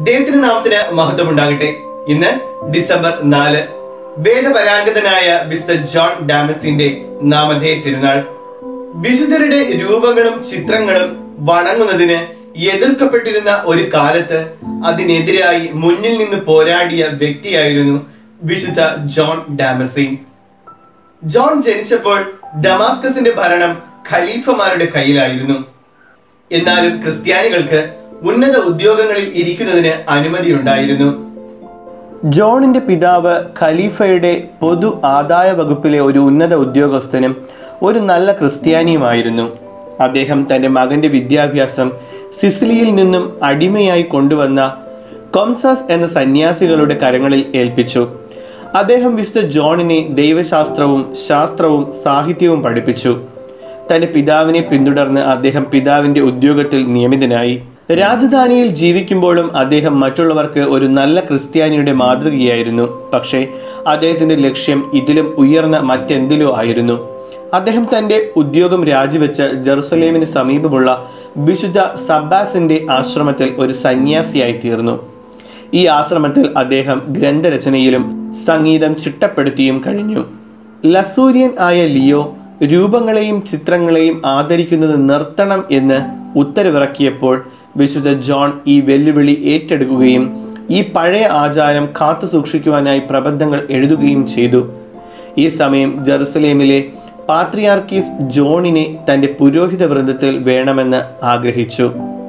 ദൈവത്തിന്റെ നാമത്തിന് മഹത്വം ഉണ്ടാകട്ടെ ഇന്ന് ഡിസംബർ നാല് വേദപരാംഗതനായ വിശുദ്ധ ജോൺ ഡാമസിന്റെ നാമധേയ തിരുനാൾ വിശുദ്ധരുടെ രൂപങ്ങളും ചിത്രങ്ങളും വണങ്ങുന്നതിന് എതിർക്കപ്പെട്ടിരുന്ന ഒരു കാലത്ത് അതിനെതിരായി മുന്നിൽ നിന്ന് പോരാടിയ വ്യക്തിയായിരുന്നു വിശുദ്ധ ജോൺ ഡാമസി ജോൺ ജനിച്ചപ്പോൾ ഡമാസ്കസിന്റെ ഭരണം ഖലീഫമാരുടെ കയ്യിലായിരുന്നു എന്നാലും ക്രിസ്ത്യാനികൾക്ക് ഉന്നത ഉദ്യോഗങ്ങളിൽ ഇരിക്കുന്നതിന് അനുമതിയുണ്ടായിരുന്നു ജോണിന്റെ പിതാവ് ഖലീഫയുടെ പൊതു ആദായ വകുപ്പിലെ ഒരു ഉന്നത ഉദ്യോഗസ്ഥനും ഒരു നല്ല ക്രിസ്ത്യാനിയുമായിരുന്നു അദ്ദേഹം തന്റെ മകന്റെ വിദ്യാഭ്യാസം സിസിലിയിൽ നിന്നും അടിമയായി കൊണ്ടുവന്ന കൊംസാസ് എന്ന സന്യാസികളുടെ കരങ്ങളിൽ ഏൽപ്പിച്ചു അദ്ദേഹം വിശുദ്ധ ജോണിനെ ദൈവശാസ്ത്രവും ശാസ്ത്രവും സാഹിത്യവും പഠിപ്പിച്ചു തന്റെ പിതാവിനെ പിന്തുടർന്ന് അദ്ദേഹം പിതാവിന്റെ ഉദ്യോഗത്തിൽ നിയമിതനായി രാജധാനിയിൽ ജീവിക്കുമ്പോഴും അദ്ദേഹം മറ്റുള്ളവർക്ക് ഒരു നല്ല ക്രിസ്ത്യാനിയുടെ മാതൃകയായിരുന്നു പക്ഷേ അദ്ദേഹത്തിന്റെ ലക്ഷ്യം ഇതിലും ഉയർന്ന മറ്റെന്തിലോ ആയിരുന്നു അദ്ദേഹം തന്റെ ഉദ്യോഗം രാജിവെച്ച് ജെറുസലേമിന് സമീപമുള്ള വിശുദ്ധ സബ്ബാസിന്റെ ആശ്രമത്തിൽ ഒരു സന്യാസിയായി തീർന്നു ഈ ആശ്രമത്തിൽ അദ്ദേഹം ഗ്രന്ഥരചനയിലും സംഗീതം ചിട്ടപ്പെടുത്തിയും കഴിഞ്ഞു ലസൂര്യൻ ആയ ലിയോ രൂപങ്ങളെയും ചിത്രങ്ങളെയും ആദരിക്കുന്നത് നിർത്തണം എന്ന് ഉത്തരവിറക്കിയപ്പോൾ വിശുദ്ധ ജോൺ ഈ വെല്ലുവിളി ഏറ്റെടുക്കുകയും ഈ പഴയ ആചാരം കാത്തു സൂക്ഷിക്കുവാനായി പ്രബന്ധങ്ങൾ എഴുതുകയും ചെയ്തു ഈ സമയം ജെറുസലേമിലെ പാത്രിയാർക്കീസ് ജോണിനെ തന്റെ പുരോഹിത വൃന്ദത്തിൽ വേണമെന്ന് ആഗ്രഹിച്ചു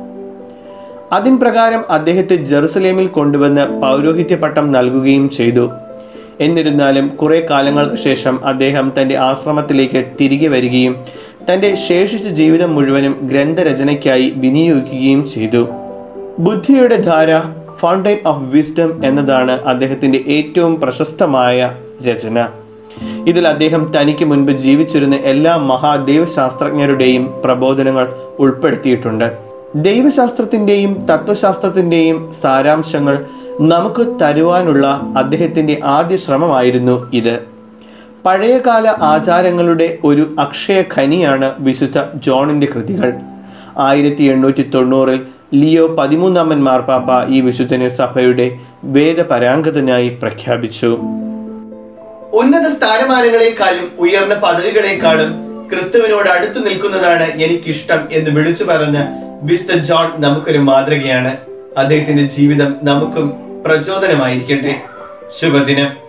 അതിൻ പ്രകാരം അദ്ദേഹത്തെ ജെറുസലേമിൽ കൊണ്ടുവന്ന് പൗരോഹിത്യ പട്ടം നൽകുകയും ചെയ്തു എന്നിരുന്നാലും കുറെ കാലങ്ങൾക്ക് ശേഷം അദ്ദേഹം തന്റെ ആശ്രമത്തിലേക്ക് തിരികെ വരികയും തന്റെ ശേഷിച്ച ജീവിതം മുഴുവനും ഗ്രന്ഥരചനയ്ക്കായി വിനിയോഗിക്കുകയും ചെയ്തു ബുദ്ധിയുടെ ധാര ഫൗണ്ടൈൻ ഓഫ് വിസ്ഡം എന്നതാണ് അദ്ദേഹത്തിന്റെ ഏറ്റവും പ്രശസ്തമായ രചന ഇതിൽ അദ്ദേഹം തനിക്ക് മുൻപ് ജീവിച്ചിരുന്ന എല്ലാ മഹാദൈവശാസ്ത്രജ്ഞരുടെയും പ്രബോധനങ്ങൾ ഉൾപ്പെടുത്തിയിട്ടുണ്ട് ദൈവശാസ്ത്രത്തിന്റെയും തത്വശാസ്ത്രത്തിന്റെയും സാരാംശങ്ങൾ നമുക്ക് തരുവാനുള്ള അദ്ദേഹത്തിന്റെ ആദ്യ ശ്രമമായിരുന്നു ഇത് പഴയകാല ആചാരങ്ങളുടെ ഒരു അക്ഷയ ഖനിയാണ് വിശുദ്ധ ജോണിന്റെ കൃതികൾ ആയിരത്തി എണ്ണൂറ്റി തൊണ്ണൂറിൽ ലിയോ പതിമൂന്നാമൻ മാർപ്പാപ്പ ഈ വിശുദ്ധനെ സഭയുടെ വേദപരാംഗതനായി പ്രഖ്യാപിച്ചു ഉന്നത സ്ഥാനമാനങ്ങളെക്കാളും ഉയർന്ന പദവികളെക്കാളും ക്രിസ്തുവിനോട് അടുത്തു നിൽക്കുന്നതാണ് എനിക്കിഷ്ടം എന്ന് വിളിച്ചു പറഞ്ഞ വിസ്ത ജോൺ നമുക്കൊരു മാതൃകയാണ് അദ്ദേഹത്തിന്റെ ജീവിതം നമുക്കും പ്രചോദനമായിരിക്കട്ടെ ശുഭദിനം